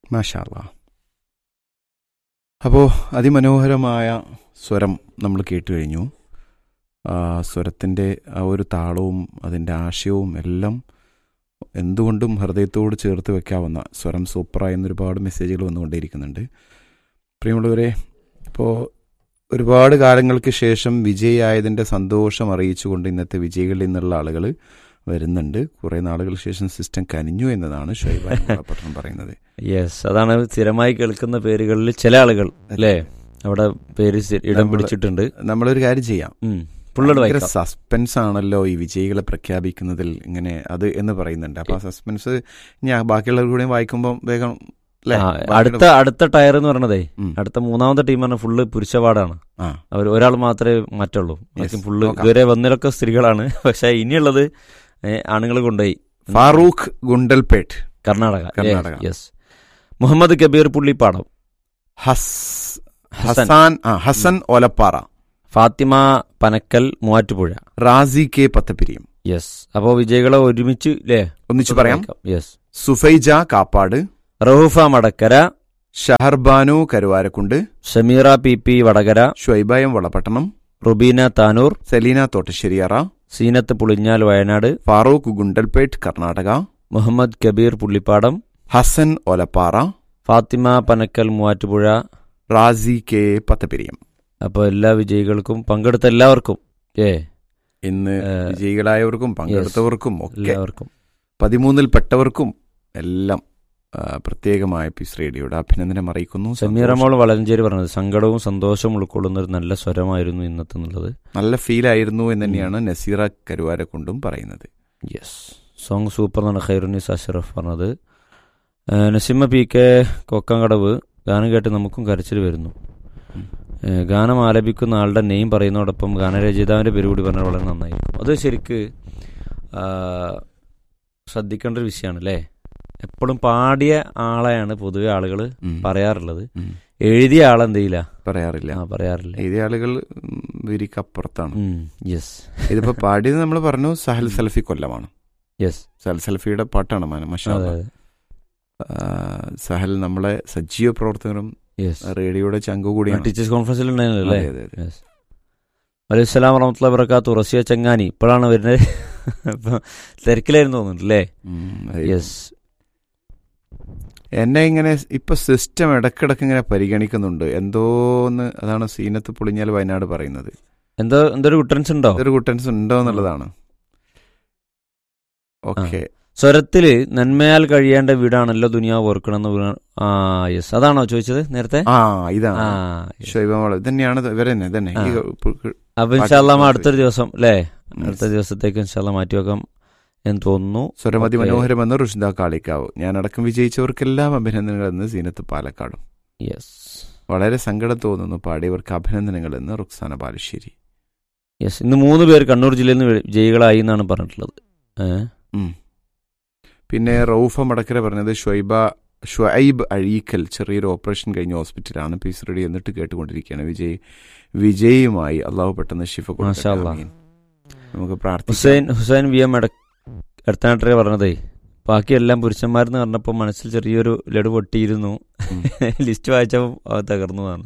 മാഷാല്ല അപ്പോൾ അതിമനോഹരമായ സ്വരം നമ്മൾ കേട്ടു കഴിഞ്ഞു ആ സ്വരത്തിൻ്റെ ആ ഒരു താളവും അതിൻ്റെ ആശയവും എല്ലാം എന്തുകൊണ്ടും ഹൃദയത്തോട് ചേർത്ത് വെക്കാവുന്ന സ്വരം സൂപ്പറായി എന്ന് ഒരുപാട് മെസ്സേജുകൾ വന്നുകൊണ്ടേയിരിക്കുന്നുണ്ട് പ്രിയമുള്ളവരെ ഇപ്പോൾ ഒരുപാട് കാലങ്ങൾക്ക് ശേഷം വിജയിയായതിൻ്റെ സന്തോഷം അറിയിച്ചുകൊണ്ട് ഇന്നത്തെ വിജയികളിൽ നിന്നുള്ള ആളുകൾ വരുന്നുണ്ട് കുറേ നാളുകൾക്ക് ശേഷം സിസ്റ്റം കനിഞ്ഞു എന്നതാണ് ഷൈബാൻ പട്ടണം പറയുന്നത് യെസ് അതാണ് സ്ഥിരമായി കേൾക്കുന്ന പേരുകളിൽ ചില ആളുകൾ അല്ലേ അവിടെ പേര് സ്ഥി- ഇടം നമ്മള് പിടിച്ചിട്ടുണ്ട് നമ്മളൊരു കാര്യം ചെയ്യാം ഉം. പുള്ളോട് ഭയങ്കര വായിക്കാം സസ്പെൻസ് ആണല്ലോ ഈ വിജയികളെ പ്രഖ്യാപിക്കുന്നതിൽ ഇങ്ങനെ അത് എന്ന് പറയുന്നുണ്ട് അപ്പൊ ആ സസ്പെൻസ് ഞാൻ ബാക്കിയുള്ളവർ കൂടെ വായിക്കുമ്പോൾ വേഗം ല്ലേ? ആ, ബാക്കിയുടെ- അടുത്ത അടുത്ത ടയർ എന്ന് പറഞ്ഞതേ ഉം. അടുത്ത മൂന്നാമത്തെ ടീം പറഞ്ഞ ഫുള്ള് പുരുഷവാടാണ് ആ അവർ ഒരാൾ മാത്രമേ മാറ്റുള്ളൂ ബാക്കി Yes, ഫുള്ള് നോക്കാം. ഇതുവരെ വന്നതിലൊക്കെ സ്ത്രീകളാണ് പക്ഷെ ഇനിയുള്ളത് ആണുങ്ങൾ കൊണ്ടുപോയി ഫാറൂഖ് ഗുണ്ടൽപേട്ട് കർണാടക കർണാടക. യെസ് മുഹമ്മദ് കബീർ പുള്ളിപ്പാടം ഹസ് ഹസൻ ഹസാൻ ആ ഹസൻ ഒലപ്പാറ ഫാത്തിമ പനക്കൽ മൂവാറ്റുപുഴ റാസി കെ പത്തപ്പിരിയം യെസ് അപ്പോൾ വിജയികളെ ഒരുമിച്ച് അല്ലേ ഒന്നിച്ചു പറയാം yes Sufaija Kappad Raufa Madakkara Shaharbanu Karuvarakundu Shameera P P Vadakara ഷുഐബായം വളപട്ടണം റുബീന താനൂർ സെലീന തോട്ടശ്ശേരിയറ സീനത്ത് പുളിഞ്ഞാൽ വയനാട് ഫാറൂഖ് ഗുണ്ടൽപേട്ട് കർണാടക മുഹമ്മദ് കബീർ പുള്ളിപ്പാടം ഹസൻ ഒലപ്പാറ ഫാത്തിമ പനക്കൽ മൂവാറ്റുപുഴ റാസി കെ പത്തപ്പിരിയം അപ്പോൾ എല്ലാ വിജയികൾക്കും പങ്കെടുത്ത എല്ലാവർക്കും ഏ ഇന്ന് ഏഹ്, വിജയികളായവർക്കും പങ്കെടുത്തവർക്കും ഒക്കെ എല്ലാവർക്കും പതിമൂന്നിൽ പെട്ടവർക്കും എല്ലാം ആ, പ്രത്യേകമായ പീസ് റേഡിയോയുടെ അഭിനന്ദനം അറിയിക്കുന്നു സമീറമോൾ വളഞ്ചേരി പറഞ്ഞത് സങ്കടവും സന്തോഷവും ഉൾക്കൊള്ളുന്ന ഒരു നല്ല സ്വരമായിരുന്നു ഇന്നത്തെ എന്നുള്ളത് നല്ല ഫീൽ ആയിരുന്നു എന്ന് തന്നെയാണ് നസീറ കരുവാര കൊണ്ടും പറയുന്നത് യെസ് സോങ് സൂപ്പർ എന്നാണ് ഖൈറുനിസ് അഷറഫ് പറഞ്ഞത് ഏ, നസിമ പി കെ കൊക്കങ്കടവ് ഗാനം കേട്ട് നമുക്കും കരച്ചിൽ വരുന്നു ഉം. ഏ, ഗാനം ആലപിക്കുന്ന ആളുടെ നെയിം പറയുന്നതോടൊപ്പം ഗാനരചയിതാവിൻ്റെ പേര് കൂടി പറഞ്ഞാൽ വളരെ നന്നായിരിക്കും അത് ശരിക്ക് ആ, ശ്രദ്ധിക്കേണ്ട ഒരു വിഷയമാണ് അല്ലേ എപ്പോഴും പാടിയ ആളെയാണ് പൊതുവെ ആളുകൾ ഉം. പറയാറുള്ളത് ഉം. എഴുതിയ ആളെന്ത് ചെയ്യില്ല പറയാറില്ല ആ പറയാറില്ല എഴുതിയ ആളുകൾ വിരിക്കപ്പുറത്താണ് യെസ് ഇതിപ്പോ പാടിയത് നമ്മൾ പറഞ്ഞു സഹൽ സൽഫി കൊല്ലമാണ് യെസ് സഹൽ സൽഫിയുടെ പാട്ടാണ് മാന മഷാ അതെ സഹൽ നമ്മളെ സജീവ പ്രവർത്തകരും യെസ് റേഡിയോയുടെ ചങ്കു കൂടിയാണ് ടീച്ചേഴ്സ് കോൺഫറൻസിൽ ഉണ്ടായിരുന്നല്ലേ അതെ, അതെ, അതെ. അലൈഹിസ്സലാം വറഹമത്തുള്ള വർക്കാത്തു റസിയ ചങ്ങാനി ഇപ്പോഴാണ് വരുന്നത് ഇപ്പൊ തിരക്കിലായിരുന്നു തോന്നുന്നുണ്ട് അല്ലേ ഉം, അത് യെസ് എന്നെ ഇങ്ങനെ ഇപ്പൊ സിസ്റ്റം ഇടക്കിടക്ക് ഇങ്ങനെ പരിഗണിക്കുന്നുണ്ട് എന്തോന്ന് അതാണ് സീനത്ത് പൊളിഞ്ഞാൽ വയനാട് പറയുന്നത് എന്തോ എന്തൊരു കുട്ടൻസ് ഉണ്ടോ ഇതൊരു കുട്ടൻസ് ഉണ്ടോ എന്നുള്ളതാണ് ഓക്കെ സ്വരത്തില് നന്മയാൽ കഴിയേണ്ട വീടാണല്ലോ ദുനിയാവ് ഓർക്കണമെന്ന് വീണ- ആ യെസ് അതാണോ ചോദിച്ചത് നേരത്തെ ആ ആ ഇതാണ് yes. ശൈവമോള് ഇതന്നെയാണ് ഇത് ഇവരെന്നെ ഇതന്നെ ഈ ആ. പു- പു- അപ്പൊ ഇൻഷാല്ലാ പാട്ട് അടുത്തൊരു ദിവസം അല്ലേ ഉം. അടുത്ത ദിവസത്തേക്ക് ഇൻഷാല്ല മാറ്റി വെക്കാം എന്ന് തോന്നുന്നു സ്വരമതി Okay. മനോഹരമെന്ന് റുഷിദ കാളിക്കാവ് ഞാൻ അടക്കം വിജയിച്ചവർക്കെല്ലാം അഭിനന്ദനങ്ങൾ എന്ന് സീനത്ത് പാലക്കാടും യെസ് വളരെ സങ്കടം തോന്നുന്നു പാടിയവർക്ക് അഭിനന്ദനങ്ങൾ എന്ന് റുക്സാന ബാലുശ്ശേരി യെസ് ഇന്ന് മൂന്ന് പേർ കണ്ണൂർ ജില്ലയിൽ നിന്ന് വിജയികളായി എന്നാണ് പറഞ്ഞിട്ടുള്ളത് ഏഹ് ഉം. പിന്നെ റൌഫ മടക്കര പറഞ്ഞത് ഷുഐബ ഷുഐബ് അഴീക്കൽ ചെറിയൊരു ഓപ്പറേഷൻ കഴിഞ്ഞ ഹോസ്പിറ്റലാണ് പീസ് റെഡി എന്നിട്ട് കേട്ടുകൊണ്ടിരിക്കുകയാണ് വിജയ് വിജയുമായി അള്ളാഹു പെട്ടെന്ന് ഷിഫ കൊടുക്കട്ടെ. മാഷാ അല്ലാ. ആമീൻ. നമുക്ക് പ്രാർത്ഥിക്കാം ഹുസൈൻ ഹുസൈൻ വി എം എടത്തനാട്ടരെ പറഞ്ഞതേ ബാക്കി എല്ലാം പുരുഷന്മാരെന്ന് പറഞ്ഞപ്പോൾ മനസ്സിൽ ചെറിയൊരു ലഡു പൊട്ടിയിരുന്നു ഉം. ലിസ്റ്റ് വായിച്ചപ്പോൾ അത് തകർന്നു വന്നു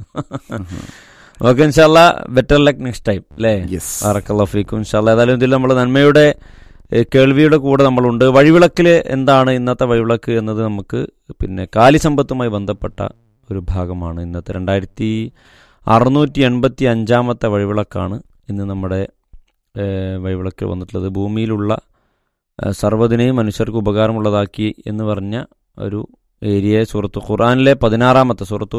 ഓക്കെ ഇൻഷാല്ല ബെറ്റർ ലക്ക് നെക്സ്റ്റ് ടൈം അല്ലേ യെസ് അറക്കല്ലഫീക്കും ഇൻഷാല്ല ഏതായാലും ഇതിൽ നമ്മൾ നന്മയുടെ ഏ, കേൾവിയുടെ കൂടെ നമ്മളുണ്ട് വഴിവിളക്കിൽ എന്താണ് ഇന്നത്തെ വഴിവിളക്ക് എന്നത് നമുക്ക് പിന്നെ കാലി സമ്പത്തുമായി ബന്ധപ്പെട്ട ഒരു ഭാഗമാണ് ഇന്നത്തെ രണ്ടായിരത്തി അറുന്നൂറ്റി എൺപത്തി അഞ്ചാമത്തെ വഴിവിളക്കാണ് ഇന്ന് നമ്മുടെ ഏ, വഴിവിളക്കിൽ വന്നിട്ടുള്ളത് ഭൂമിയിലുള്ള ഏ, സർവ്വതിനെയും മനുഷ്യർക്ക് ഉപകാരമുള്ളതാക്കി എന്ന് പറഞ്ഞ ഒരു ഏരിയയെ സുഹൃത്തു ഖുറാനിലെ പതിനാറാമത്തെ സുഹൃത്തു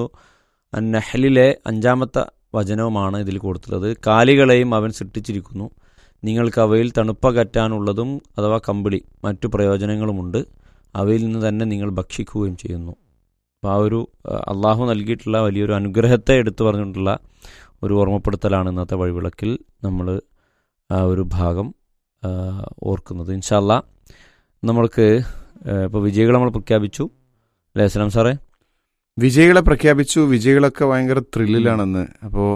നഹലിലെ അഞ്ചാമത്തെ വചനവുമാണ് ഇതിൽ കൊടുത്തിട്ടുള്ളത് കാലികളെയും അവൻ സൃഷ്ടിച്ചിരിക്കുന്നു നിങ്ങൾക്ക് അവയിൽ തണുപ്പകറ്റാനുള്ളതും അഥവാ കമ്പിളി മറ്റു പ്രയോജനങ്ങളുമുണ്ട് അവയിൽ നിന്ന് തന്നെ നിങ്ങൾ ഭക്ഷിക്കുകയും ചെയ്യുന്നു അപ്പോൾ ആ ഒരു അഹ്, അള്ളാഹു നൽകിയിട്ടുള്ള വലിയൊരു അനുഗ്രഹത്തെ എടുത്തു പറഞ്ഞിട്ടുള്ള ഒരു ഓർമ്മപ്പെടുത്തലാണ് ഇന്നത്തെ വഴിവിളക്കിൽ നമ്മൾ ആ ഒരു ഭാഗം ആ, ഓർക്കുന്നത് ഇൻഷാല്ല നമ്മൾക്ക് ഇപ്പോൾ വിജയികൾ നമ്മൾ പ്രഖ്യാപിച്ചു അല്ലേ അസ്ലാം സാറേ വിജയികളെ പ്രഖ്യാപിച്ചു വിജയികളൊക്കെ ഭയങ്കര ത്രില്ലിലാണെന്ന് അപ്പോൾ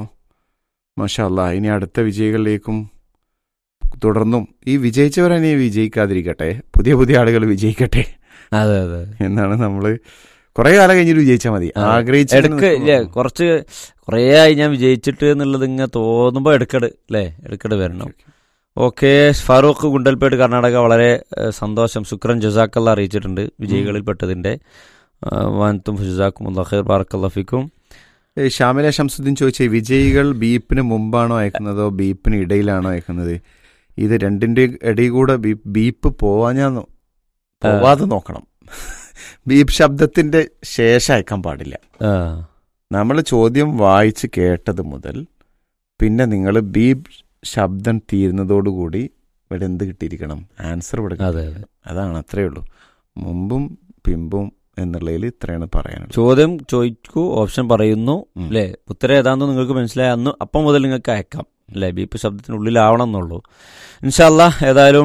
മഷാല്ല ഇനി അടുത്ത വിജയികളിലേക്കും തുടർന്നും ഈ വിജയിച്ചവരനെ വിജയിക്കാതിരിക്കട്ടെ പുതിയ പുതിയ ആളുകൾ വിജയിക്കട്ടെ അതെ അതെ എന്നാണ് നമ്മൾ കുറെ കാലം കഴിഞ്ഞിട്ട് വിജയിച്ചാൽ മതി ആ. ആഗ്രഹിച്ച് എടുക്ക് ഇല്ലേ കുറച്ച് കുറേ ആയി ഞാൻ വിജയിച്ചിട്ട് എന്നുള്ളത് ഇങ്ങനെ തോന്നുമ്പോൾ എടുക്കട് അല്ലേ എടുക്കട് വരണം ഓക്കെ ഫാറൂഖ് ഗുണ്ടൽപേട്ട് കർണാടക വളരെ ഏഹ്, സന്തോഷം ശുക്രൻ ജസാക്കല്ല അറിയിച്ചിട്ടുണ്ട് വിജയികളിൽ പെട്ടതിന്റെ വാനത്തും ജസാക്കും ഖൈർ ബാറക്കല്ലഫിക്കും ഏയ് ഷാമില ഷംസുദ്ദീൻ ചോദിച്ചേ വിജയികൾ ബീപ്പിന് മുമ്പാണോ അയക്കുന്നതോ ബീപ്പിന് ഇടയിലാണോ അയക്കുന്നത് ഇത് രണ്ടിന്റെ ഇടയിൽ കൂടെ ബീപ്പ് ബീപ്പ് പോവാഞ്ഞാ നോ- പോവാതെ നോക്കണം ബീപ്പ് ശബ്ദത്തിന്റെ ശേഷം അയക്കാൻ പാടില്ല നമ്മൾ ചോദ്യം വായിച്ച് കേട്ടത് മുതൽ പിന്നെ നിങ്ങൾ ബീപ്പ് ശബ്ദം തീരുന്നതോടുകൂടി ഇവിടെ എന്ത് കിട്ടിയിരിക്കണം ആൻസർ ഇവിടെ അതെ കിട്ടിയിരിക്കണം. അതാണ് അത്രേ ഉള്ളൂ മുമ്പും പിമ്പും എന്നുള്ളതിൽ ഇത്രയാണ് പറയാനുള്ളത് ചോദ്യം ചോദിക്കൂ ഓപ്ഷൻ പറയുന്നു ഉം. അല്ലേ ഉത്തരം ഏതാണെന്ന് നിങ്ങൾക്ക് മനസ്സിലായി അന്ന് അപ്പം മുതൽ നിങ്ങൾക്ക് അയക്കാം അല്ലേ ബീപ്പ് ശബ്ദത്തിനുള്ളിലാവണം എന്നുള്ളൂ ഇൻഷല്ല ഏതായാലും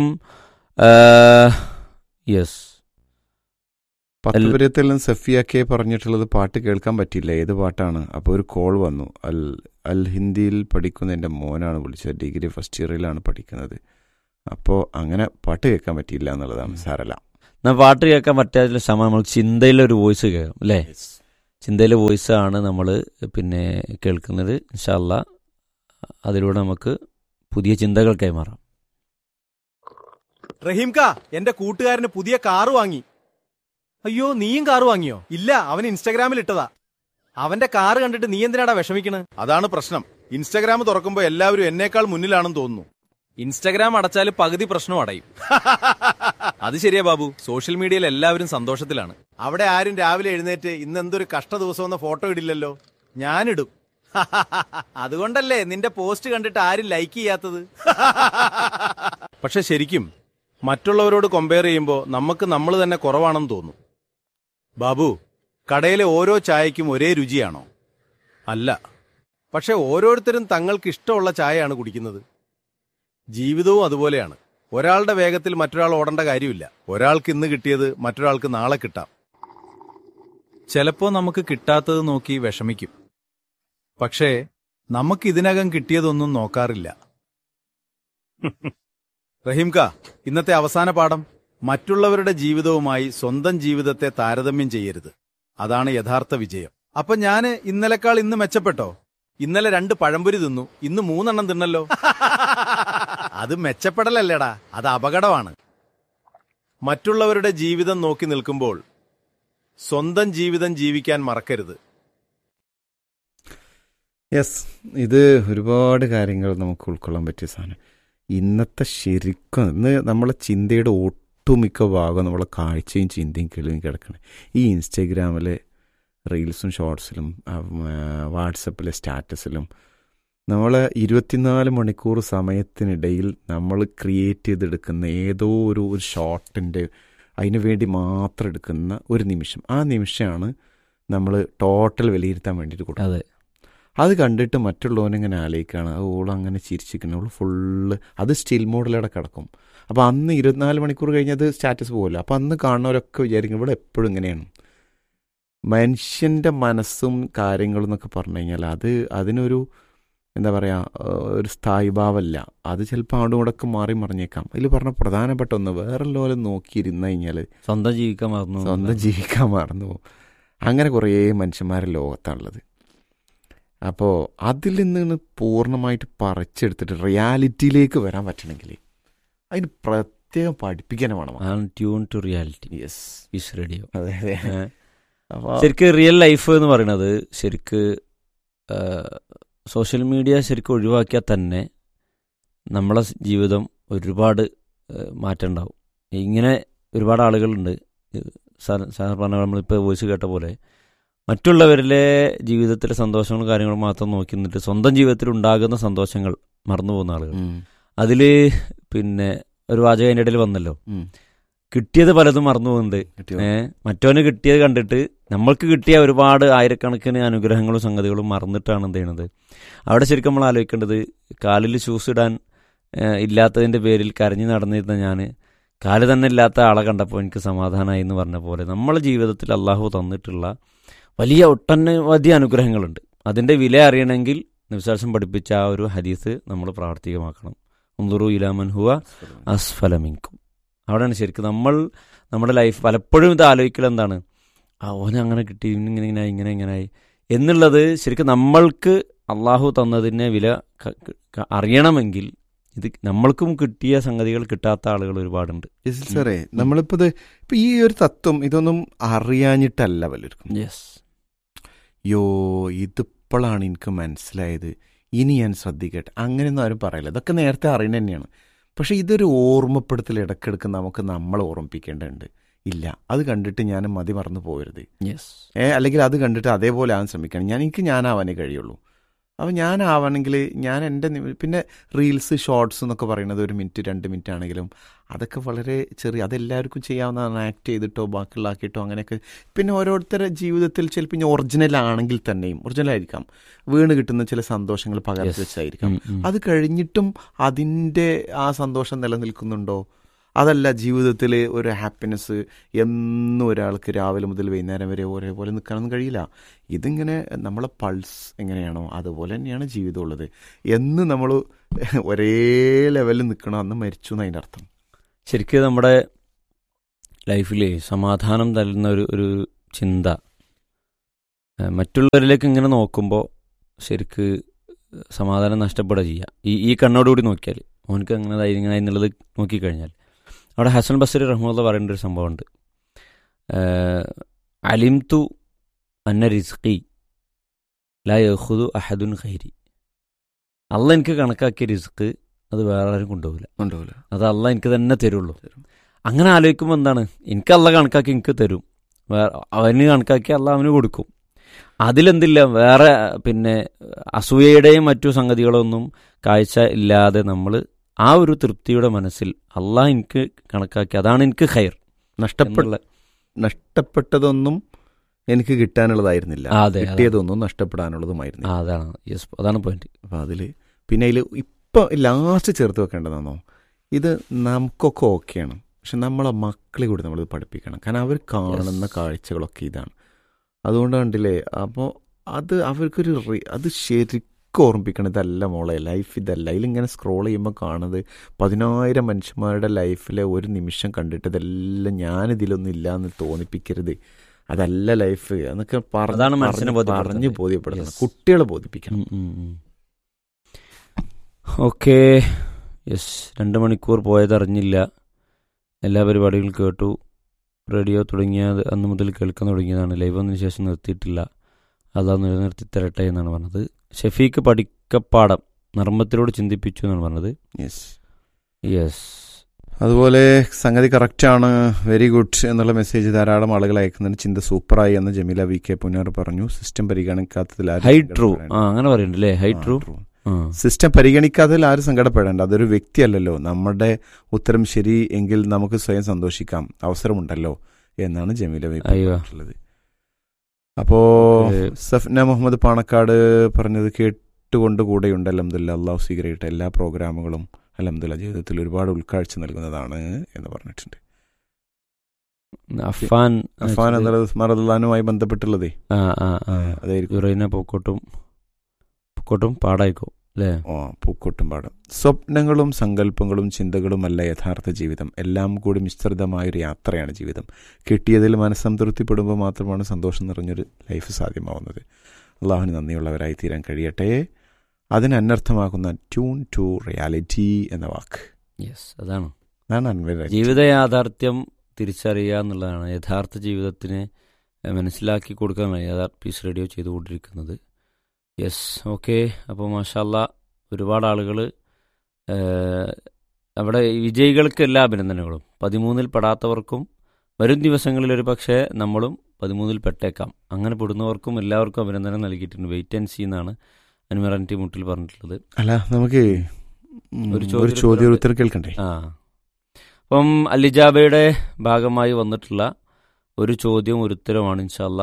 യെസ് പത്തുപുരത്തിൽ നിന്ന് സഫിയാക്കെ പറഞ്ഞിട്ടുള്ളത് പാട്ട് കേൾക്കാൻ പറ്റിയില്ല ഏത് പാട്ടാണ് അപ്പോൾ ഒരു കോൾ വന്നു അൽ അൽ ഹിന്ദിയിൽ പഠിക്കുന്ന എൻ്റെ മോനാണ് വിളിച്ചത് ഡിഗ്രി ഫസ്റ്റ് ഇയറിലാണ് പഠിക്കുന്നത് അപ്പോൾ അങ്ങനെ പാട്ട് കേൾക്കാൻ പറ്റിയില്ല എന്നുള്ളതാണ് സാരല്ല എന്നാൽ പാട്ട് കേൾക്കാൻ പറ്റാത്ത സമയം നമ്മൾ ചിന്തയിലെ ഒരു വോയിസ് കേൾക്കാം അല്ലേ ചിന്തയിലെ വോയിസ് ആണ് നമ്മൾ പിന്നെ കേൾക്കുന്നത് ഇൻഷല്ല അതിലൂടെ നമുക്ക് പുതിയ ചിന്തകൾ കൈമാറാം റഹീംക എന്റെ കൂട്ടുകാരന് പുതിയ കാറ് വാങ്ങി അയ്യോ നീയും കാറ് വാങ്ങിയോ ഇല്ല അവൻ ഇൻസ്റ്റാഗ്രാമിൽ ഇട്ടതാ അവന്റെ കാറ് കണ്ടിട്ട് നീ എന്തിനാടാ വിഷമിക്കണ് അതാണ് പ്രശ്നം ഇൻസ്റ്റാഗ്രാം തുറക്കുമ്പോ എല്ലാവരും എന്നേക്കാൾ മുന്നിലാണെന്ന് തോന്നുന്നു ഇൻസ്റ്റാഗ്രാം അടച്ചാൽ പകുതി പ്രശ്നം അടയും അത് ശരിയാ ബാബു സോഷ്യൽ മീഡിയയിൽ എല്ലാവരും സന്തോഷത്തിലാണ് അവിടെ ആരും രാവിലെ എഴുന്നേറ്റ് ഇന്ന് എന്തൊരു കഷ്ട ദിവസം എന്ന ഫോട്ടോ ഇടില്ലല്ലോ ഞാനിടും അതുകൊണ്ടല്ലേ നിന്റെ പോസ്റ്റ് കണ്ടിട്ട് ആരും ലൈക്ക് ചെയ്യാത്തത് പക്ഷെ ശരിക്കും മറ്റുള്ളവരോട് കമ്പയർ ചെയ്യുമ്പോൾ നമുക്ക് നമ്മൾ തന്നെ കുറവാണെന്ന് തോന്നും ബാബു കടയിലെ ഓരോ ചായയ്ക്കും ഒരേ രുചിയാണോ അല്ല പക്ഷെ ഓരോരുത്തരും തങ്ങൾക്ക് ഇഷ്ടമുള്ള ചായയാണ് കുടിക്കുന്നത് ജീവിതവും അതുപോലെയാണ് ഒരാളുടെ വേഗത്തിൽ മറ്റൊരാൾ ഓടേണ്ട കാര്യമില്ല ഒരാൾക്ക് ഇന്ന് കിട്ടിയത് മറ്റൊരാൾക്ക് നാളെ കിട്ടാം ചിലപ്പോ നമുക്ക് കിട്ടാത്തത് നോക്കി വിഷമിക്കും പക്ഷേ നമുക്ക് ഇതിനകം കിട്ടിയതൊന്നും നോക്കാറില്ല റഹീംക ഇന്നത്തെ അവസാന പാഠം മറ്റുള്ളവരുടെ ജീവിതവുമായി സ്വന്തം ജീവിതത്തെ താരതമ്യം ചെയ്യരുത് അതാണ് യഥാർത്ഥ വിജയം അപ്പൊ ഞാന് ഇന്നലെക്കാൾ ഇന്ന് മെച്ചപ്പെട്ടോ ഇന്നലെ രണ്ട് പഴംപൊരി തിന്നു ഇന്ന് മൂന്നെണ്ണം തിന്നല്ലോ അത് മെച്ചപ്പെടലല്ലേടാ അത് അപകടമാണ് മറ്റുള്ളവരുടെ ജീവിതം നോക്കി നിൽക്കുമ്പോൾ സ്വന്തം ജീവിതം ജീവിക്കാൻ മറക്കരുത് യെസ് ഇത് ഒരുപാട് കാര്യങ്ങൾ നമുക്ക് ഉൾക്കൊള്ളാൻ പറ്റിയ സാധനം ഇന്നത്തെ ശരിക്കും ഇന്ന് നമ്മളെ ചിന്തയുടെ ഒട്ടുമിക്ക ഭാഗം നമ്മളെ കാഴ്ചയും ചിന്തയും കേൾവിയും കിടക്കണം ഈ ഇൻസ്റ്റഗ്രാമിലെ റീൽസും ഷോർട്സിലും വാട്സപ്പിലെ സ്റ്റാറ്റസിലും നമ്മൾ ഇരുപത്തിനാല് മണിക്കൂർ സമയത്തിനിടയിൽ നമ്മൾ ക്രിയേറ്റ് ചെയ്തെടുക്കുന്ന ഏതോ ഒരു ഒരു ഷോട്ടിൻ്റെ അതിനു വേണ്ടി മാത്രം എടുക്കുന്ന ഒരു നിമിഷം ആ നിമിഷമാണ് നമ്മൾ ടോട്ടൽ വിലയിരുത്താൻ വേണ്ടിയിട്ട് കൊടുക്കുന്നത് അതെ അത് കണ്ടിട്ട് മറ്റുള്ളവനിങ്ങനെ ആലോചിക്കുകയാണ് അത് ഓൾ അങ്ങനെ ചിരിച്ചിരിക്കണം ഓൾ ഫുള്ള് അത് സ്റ്റിൽ മോഡലവിടെ കിടക്കും അപ്പോൾ അന്ന് ഇരുപത്തിനാല് മണിക്കൂർ കഴിഞ്ഞത് സ്റ്റാറ്റസ് പോകില്ല അപ്പോൾ അന്ന് കാണുന്നവരൊക്കെ വിചാരിക്കും ഇവിടെ എപ്പോഴും ഇങ്ങനെയാണ് മനുഷ്യൻ്റെ മനസ്സും കാര്യങ്ങളും എന്നൊക്കെ പറഞ്ഞു കഴിഞ്ഞാൽ അത് അതിനൊരു എന്താ പറയുക ഒരു സ്ഥായിഭാവമല്ല അത് ചിലപ്പോൾ അവിടെ ഇവിടെ ഒക്കെ മാറി മറിഞ്ഞേക്കാം അതിൽ പറഞ്ഞ പ്രധാനപ്പെട്ട ഒന്ന് വേറെ ലോലം നോക്കിയിരുന്ന് കഴിഞ്ഞാൽ സ്വന്തം ജീവിക്കാൻ മറന്നു സ്വന്തം ജീവിക്കാൻ മറന്നു പോകും അങ്ങനെ കുറേ മനുഷ്യന്മാരെ ലോകത്താണുള്ളത് അപ്പോൾ അതിൽ നിന്ന് പൂർണ്ണമായിട്ട് പറിച്ചെടുത്തിട്ട് റിയാലിറ്റിയിലേക്ക് വരാൻ പറ്റണമെങ്കിൽ അതിന് പ്രത്യേകം പഠിപ്പിക്കാൻ വേണം tune to reality yes is radio അതെ അതെ അപ്പോൾ ശരിക്ക് റിയൽ ലൈഫ് എന്ന് പറയുന്നത് ശരിക്ക് സോഷ്യൽ മീഡിയ ശരിക്കും ഒഴിവാക്കിയാൽ തന്നെ നമ്മളെ ജീവിതം ഒരുപാട് ഏഹ്, മാറ്റം ഉണ്ടാവും ഇങ്ങനെ ഒരുപാട് ആളുകളുണ്ട് ഇത് സാർ സാർ പറഞ്ഞ നമ്മളിപ്പോൾ വോയിസ് കേട്ട പോലെ മറ്റുള്ളവരിലെ ജീവിതത്തിലെ സന്തോഷങ്ങളും കാര്യങ്ങളും മാത്രം നോക്കി നിന്നിട്ട് സ്വന്തം ജീവിതത്തിൽ ഉണ്ടാകുന്ന സന്തോഷങ്ങൾ മറന്നു പോകുന്ന ആളുകൾ ഉം, അതിൽ പിന്നെ ഒരു വാചകം അതിൻ്റെ ഇടയിൽ വന്നല്ലോ ഉം. കിട്ടിയത് പലതും മറന്നു പോകുന്നുണ്ട് കിട്ടിയോ? ഏ മറ്റവന് കിട്ടിയത് കണ്ടിട്ട് നമ്മൾക്ക് കിട്ടിയ ഒരുപാട് ആയിരക്കണക്കിന് അനുഗ്രഹങ്ങളും സംഗതികളും മറന്നിട്ടാണ് എന്ത് ചെയ്യണത് അവിടെ ശരിക്കും നമ്മൾ ആലോചിക്കേണ്ടത് കാലിൽ ഷൂസ് ഇടാൻ ഏ, ഇല്ലാത്തതിൻ്റെ പേരിൽ കരഞ്ഞു നടന്നിരുന്ന ഞാൻ കാല് തന്നെ ഇല്ലാത്ത ആളെ കണ്ടപ്പോൾ എനിക്ക് സമാധാനമായി എന്ന് പറഞ്ഞ പോലെ നമ്മളെ ജീവിതത്തിൽ അള്ളാഹു തന്നിട്ടുള്ള വലിയ ഒട്ടനവധി അനുഗ്രഹങ്ങളുണ്ട് അതിൻ്റെ വില അറിയണമെങ്കിൽ നിവിശാസം പഠിപ്പിച്ച ആ ഒരു ഹദീസ് നമ്മൾ പ്രാവർത്തികമാക്കണം ഉന്തുറു ഇലാമൻ ഹുവ അസ്ഫലമിങ്കും അവിടെയാണ് ശരിക്കും നമ്മൾ നമ്മുടെ ലൈഫ് പലപ്പോഴും ഇത് ആലോചിക്കൽ എന്താണ് ആ ഓനെ അങ്ങനെ കിട്ടി ഇങ്ങനെ ഇങ്ങനെ ഇങ്ങനെ ഇങ്ങനെയായി എന്നുള്ളത് ശരിക്കും നമ്മൾക്ക് അള്ളാഹു തന്നതിനെ വില ക- ക- അറിയണമെങ്കിൽ ഇത് നമ്മൾക്കും കിട്ടിയ സംഗതികൾ കിട്ടാത്ത ആളുകൾ ഒരുപാടുണ്ട് യെസ് സാറേ നമ്മളിപ്പോ ഇത് ഇപ്പൊ ഈ ഒരു തത്വം ഇതൊന്നും അറിയാഞ്ഞിട്ടല്ല പലർക്കും യെസ് യോ ഇതിപ്പോഴാണ് എനിക്ക് മനസ്സിലായത് ഇനി ഞാൻ ശ്രദ്ധിക്കട്ടെ അങ്ങനെയൊന്നും ആരും പറയില്ല ഇതൊക്കെ നേരത്തെ അറിയുന്നത് തന്നെയാണ് പക്ഷെ ഇതൊരു ഓർമ്മപ്പെടുത്തൽ ഇടയ്ക്കിടയ്ക്ക് നമുക്ക് നമ്മളെ ഓർമ്മിപ്പിക്കേണ്ടതുണ്ട് ഇല്ല അത് കണ്ടിട്ട് ഞാൻ മതി മറന്നു പോകരുത് യെസ് ഏ അല്ലെങ്കിൽ അത് കണ്ടിട്ട് അതേപോലെ ആവാൻ ശ്രമിക്കണം ഞാൻ എനിക്ക് ഞാനാവാനേ കഴിയുള്ളൂ അപ്പോൾ ഞാനാവണമെങ്കിൽ ഞാൻ എൻ്റെ നിമി- പിന്നെ റീൽസ് ഷോർട്സ് എന്നൊക്കെ പറയുന്നത് ഒരു മിനിറ്റ് രണ്ട് മിനിറ്റ് ആണെങ്കിലും അതൊക്കെ വളരെ ചെറിയ അതെല്ലാവർക്കും ചെയ്യാവുന്നതാണ് ആക്ട് ചെയ്തിട്ടോ ബാക്കിയുള്ളാക്കിയിട്ടോ അങ്ങനെയൊക്കെ പിന്നെ ഓരോരുത്തരുടെ ജീവിതത്തിൽ ചിലപ്പോൾ ഇനി ഒറിജിനൽ ആണെങ്കിൽ തന്നെയും ഒറിജിനൽ ആയിരിക്കാം വീണ് കിട്ടുന്ന ചില സന്തോഷങ്ങൾ പകർത്തി Yes. വെച്ചായിരിക്കാം ഉം, ഉം. അത് കഴിഞ്ഞിട്ടും അതിൻ്റെ ആ സന്തോഷം നിലനിൽക്കുന്നുണ്ടോ അതല്ല ജീവിതത്തിൽ ഒരു ഹാപ്പിനെസ് എന്നും ഒരാൾക്ക് രാവിലെ മുതൽ വൈകുന്നേരം വരെ ഒരേപോലെ നിൽക്കാനൊന്നും കഴിയില്ല ഇതിങ്ങനെ നമ്മളെ പൾസ് എങ്ങനെയാണോ അതുപോലെ തന്നെയാണ് ജീവിതം ഉള്ളത് എന്ന് നമ്മൾ ഒരേ ലെവലിൽ നിൽക്കണം അന്ന് മരിച്ചു എന്ന് അതിൻ്റെ അർത്ഥം ശരിക്കും നമ്മുടെ ലൈഫിൽ സമാധാനം തരുന്ന ഒരു ഒരു ചിന്ത ഏഹ് മറ്റുള്ളവരിലേക്ക് ഇങ്ങനെ നോക്കുമ്പോൾ ശരിക്ക് സമാധാനം നഷ്ടപ്പെടുക ചെയ്യുക ഈ ഈ കണ്ണോടുകൂടി നോക്കിയാൽ ഓനക്ക് അങ്ങനെ ആയി, ഇങ്ങനെ ആയി എന്നുള്ളത് നോക്കിക്കഴിഞ്ഞാൽ അവിടെ ഹസൻ ബസരി റഹ്മുല്ല പറയേണ്ട ഒരു സംഭവമുണ്ട് അലിം തു അന്ന റിസ്ഖി ലാ യഹുദു അഹദുൻ ഖൈരി അല്ല എനിക്ക് കണക്കാക്കിയ റിസ്ക് അത് വേറെ ആരും കൊണ്ടുപോകില്ല ഉണ്ടാവില്ല അത് അല്ല എനിക്ക് തന്നെ തരുള്ളൂ തരും. അങ്ങനെ ആലോചിക്കുമ്പോൾ എന്താണ് എനിക്ക് അല്ല കണക്കാക്കി എനിക്ക് തരും വേറെ അവന് കണക്കാക്കി അല്ല അവന് കൊടുക്കും അതിലെന്തില്ല വേറെ പിന്നെ അസൂയയുടെയും മറ്റു സംഗതികളൊന്നും കാഴ്ച ഇല്ലാതെ നമ്മൾ ആ ഒരു തൃപ്തിയുടെ മനസ്സിൽ അള്ളാഹ് എനിക്ക് കണക്കാക്കി അതാണ് എനിക്ക് ഹയർ നഷ്ടപ്പെട്ട എന്നുള്ള നഷ്ടപ്പെട്ടതൊന്നും എനിക്ക് കിട്ടാനുള്ളതായിരുന്നില്ല ആ, അതെ, അതെ. കിട്ടിയതൊന്നും നഷ്ടപ്പെടാനുള്ളതുമായിരുന്നു ആ അതാണ് യെസ് അതാണ് പോയിന്റ് അപ്പം അതിൽ പിന്നെ അതിൽ ഇപ്പം ലാസ്റ്റ് ചേർത്ത് വെക്കേണ്ടതാണോ ഇത് നമുക്കൊക്കെ ഓക്കെയാണ് പക്ഷെ നമ്മളെ മക്കളെ കൂടി നമ്മൾ പഠിപ്പിക്കണം കാരണം അവർ കാണുന്ന Yes. കാഴ്ചകളൊക്കെ ഇതാണ് അതുകൊണ്ട് കണ്ടില്ലേ അപ്പോൾ അത് അവർക്കൊരു റി- അത് ശരിക്കും ഓർമ്മിപ്പിക്കണം ഇതല്ല മോളെ ലൈഫ് ഇതല്ല ഇതിലിങ്ങനെ സ്ക്രോൾ ചെയ്യുമ്പോൾ കാണുന്നത് പതിനായിരം മനുഷ്യന്മാരുടെ ലൈഫിലെ ഒരു നിമിഷം കണ്ടിട്ട് ഇതെല്ലാം ഞാനിതിലൊന്നും ഇല്ല എന്ന് തോന്നിപ്പിക്കരുത് അതല്ല ലൈഫ് എന്നൊക്കെ പറഞ്ഞ് അതാണ് മനസ്സിനെ പറഞ്ഞ് ബോധ്യപ്പെടുത്തുന്നത്. പറഞ്ഞ് ബോധ്യപ്പെടുത്തണം Yes. കുട്ടികളെ ബോധിപ്പിക്കണം ഓക്കെ യെസ് രണ്ട് മണിക്കൂർ പോയതറിഞ്ഞില്ല എല്ലാ പരിപാടികളും കേട്ടു റേഡിയോ തുടങ്ങിയത് അന്ന് മുതൽ കേൾക്കാൻ തുടങ്ങിയതാണ് ലൈവ് വന്നതിന് ശേഷം നിർത്തിയിട്ടില്ല അതാ നിലനിർത്തി തരട്ടെ എന്നാണ് പറഞ്ഞത് ഷഫീക്ക് പഠിക്കപ്പാടം നർമ്മത്തിലൂടെ ചിന്തിപ്പിച്ചു എന്നാണ് പറഞ്ഞത് യെസ് യെസ് അതുപോലെ സംഗതി കറക്റ്റാണ് വെരി ഗുഡ് എന്നുള്ള മെസ്സേജ് ധാരാളം ആളുകൾ അയക്കുന്നുണ്ട് ചിന്ത സൂപ്പറായി എന്ന് ജമീല വി കെ പുനർ പറഞ്ഞു സിസ്റ്റം പരിഗണിക്കാത്തതിൽ ആരും ഹൈ ട്രൂ സങ്കടപ്പെടേണ്ട. ആ അങ്ങനെ പറയുന്നുണ്ട് അല്ലേ ഹൈ ആ, ട്രൂ true. ആ സിസ്റ്റം പരിഗണിക്കാത്തതിൽ ആരും സങ്കടപ്പെടേണ്ട അതൊരു വ്യക്തിയല്ലല്ലോ നമ്മുടെ ഉത്തരം ശരി എങ്കിൽ നമുക്ക് സ്വയം സന്തോഷിക്കാം അവസരമുണ്ടല്ലോ എന്നാണ് ജമീല വി അയ്യോ. പറഞ്ഞിട്ടുള്ളത് അപ്പോ ഓക്കേ. സഫ്ന മുഹമ്മദ് പാണക്കാട് പറഞ്ഞത് കേട്ടുകൊണ്ട് കൂടെയുണ്ട് അലഹമുല്ല അള്ളാഹു സ്വീകരിക്കട്ടെ എല്ലാ പ്രോഗ്രാമുകളും അലഹമുല്ല ജീവിതത്തിൽ ഒരുപാട് ഉൾക്കാഴ്ച നൽകുന്നതാണ് എന്ന് പറഞ്ഞിട്ടുണ്ട് അഫാൻ അഫാൻ എന്നുള്ളത് മറദുല്ലാനുമായി ബന്ധപ്പെട്ടുള്ളതേ ആ ആ ആ അതായിരിക്കും യുറൈന പൂക്കോട്ടും പൂക്കോട്ടും പാടായിക്കോ അല്ലേ ഓ പൂക്കോട്ടും പാടം സ്വപ്നങ്ങളും സങ്കല്പങ്ങളും ചിന്തകളുമല്ല യഥാർത്ഥ ജീവിതം എല്ലാം കൂടി മിശ്രിതമായൊരു യാത്രയാണ് ജീവിതം കിട്ടിയതിൽ മനസ്സംതൃപ്തിപ്പെടുമ്പോൾ മാത്രമാണ് സന്തോഷം നിറഞ്ഞൊരു ലൈഫ് സാധ്യമാവുന്നത് അള്ളാഹുവിന് നന്ദിയുള്ളവരായി തീരാൻ കഴിയട്ടെ അതിന് അനർത്ഥമാക്കുന്ന ട്യൂൺ ടു റിയാലിറ്റി എന്ന വാക്ക് യെസ് അതാണ് അതാണ് അൻവർ ജീവിത യാഥാർത്ഥ്യം തിരിച്ചറിയുക എന്നുള്ളതാണ് യഥാർത്ഥ ജീവിതത്തിനെ എഹ്, മനസ്സിലാക്കി കൊടുക്കാനാണ് യഥാർത്ഥ പീസ് റേഡിയോ ചെയ്തുകൊണ്ടിരിക്കുന്നത് യെസ് ഓക്കെ അപ്പോൾ മാഷാല്ല ഒരുപാട് ആളുകൾ അവിടെ വിജയികൾക്ക് എല്ലാ അഭിനന്ദനങ്ങളും പതിമൂന്നിൽ പെടാത്തവർക്കും വരും ദിവസങ്ങളിൽ ഒരു പക്ഷേ നമ്മളും പതിമൂന്നിൽ പെട്ടേക്കാം അങ്ങനെ പെടുന്നവർക്കും എല്ലാവർക്കും അഭിനന്ദനം നൽകിയിട്ടുണ്ട് വെയിറ്റ് ആൻഡ് സി എന്നാണ് അനുമറൻറ്റി മുട്ടിൽ പറഞ്ഞിട്ടുള്ളത് അല്ല നമുക്ക് ഉം, ഒരു ഒരു ചോദ്യം ചോദ്യം ഉത്തരം കേൾക്കണ്ടേ ആ അപ്പം അലിജാബയുടെ ഭാഗമായി വന്നിട്ടുള്ള ഒരു ചോദ്യവും ഒരു ഉത്തരവുമാണ് ഇൻഷാല്ല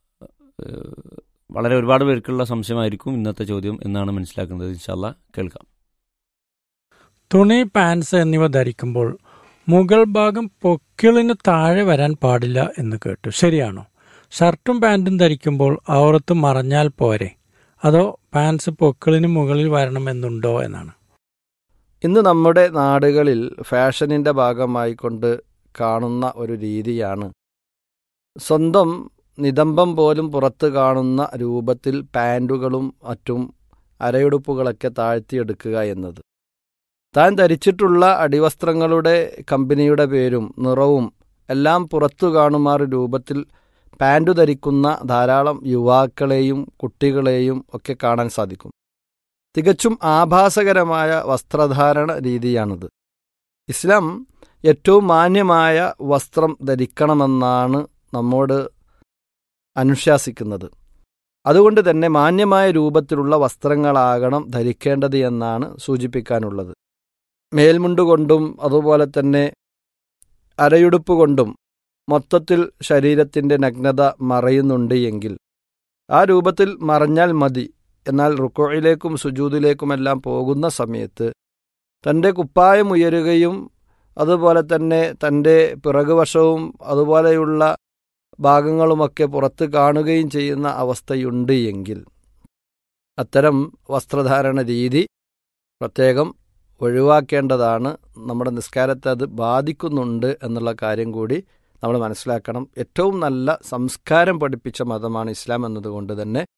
വളരെ ഒരുപാട് പേർക്കുള്ള സംശയമായിരിക്കും ഇന്നത്തെ ചോദ്യം എന്നാണ് മനസ്സിലാക്കുന്നത് ഇൻഷാല്ല കേൾക്കാം തുണി പാൻസ് എന്നിവ ധരിക്കുമ്പോൾ മുകൾ ഭാഗം പൊക്കിളിന് താഴെ വരാൻ പാടില്ല എന്ന് കേട്ടു ശരിയാണോ ഷർട്ടും പാൻറ്റും ധരിക്കുമ്പോൾ ഔറത്ത് മറഞ്ഞാൽ പോരെ അതോ പാൻസ് പൊക്കിളിന് മുകളിൽ വരണമെന്നുണ്ടോ എന്നാണ് ഇന്ന് നമ്മുടെ നാടുകളിൽ ഫാഷനിൻ്റെ ഭാഗമായി കൊണ്ട് കാണുന്ന ഒരു രീതിയാണ് സ്വന്തം നിതംബം പോലും പുറത്ത് കാണുന്ന രൂപത്തിൽ പാൻറ്റുകളും മറ്റും അരയുടുപ്പുകളൊക്കെ താഴ്ത്തിയെടുക്കുക എന്നത് താൻ ധരിച്ചിട്ടുള്ള അടിവസ്ത്രങ്ങളുടെ കമ്പനിയുടെ പേരും നിറവും എല്ലാം പുറത്തു കാണുമാറ് രൂപത്തിൽ പാൻറ്റു ധരിക്കുന്ന ധാരാളം യുവാക്കളെയും കുട്ടികളെയും ഒക്കെ കാണാൻ സാധിക്കും തികച്ചും ആഭാസകരമായ വസ്ത്രധാരണ രീതിയാണിത് ഇസ്ലാം ഏറ്റവും മാന്യമായ വസ്ത്രം ധരിക്കണമെന്നാണ് നമ്മോട് അനുശാസിക്കുന്നത് അതുകൊണ്ട് തന്നെ മാന്യമായ രൂപത്തിലുള്ള വസ്ത്രങ്ങളാകണം ധരിക്കേണ്ടത് എന്നാണ് സൂചിപ്പിക്കാനുള്ളത് മേൽമുണ്ട് കൊണ്ടും അതുപോലെ തന്നെ അരയുടുപ്പ് കൊണ്ടും മൊത്തത്തിൽ ശരീരത്തിൻ്റെ നഗ്നത മറയുന്നുണ്ട് എങ്കിൽ ആ രൂപത്തിൽ മറഞ്ഞാൽ മതി എന്നാൽ റുക്കോയിലേക്കും സുജൂദിലേക്കുമെല്ലാം പോകുന്ന സമയത്ത് തൻ്റെ കുപ്പായം ഉയരുകയും അതുപോലെ തന്നെ തൻ്റെ പിറകുവശവും അതുപോലെയുള്ള ഭാഗങ്ങളുമൊക്കെ പുറത്ത് കാണുകയും ചെയ്യുന്ന അവസ്ഥയുണ്ട് എങ്കിൽ അത്തരം വസ്ത്രധാരണ രീതി പ്രത്യേകം ഒഴിവാക്കേണ്ടതാണ് നമ്മുടെ നിസ്കാരത്തെ അത് ബാധിക്കുന്നുണ്ട് എന്നുള്ള കാര്യം കൂടി നമ്മൾ മനസ്സിലാക്കണം ഏറ്റവും നല്ല സംസ്കാരം പഠിപ്പിച്ച മതമാണ് ഇസ്ലാം എന്നതുകൊണ്ട് തന്നെ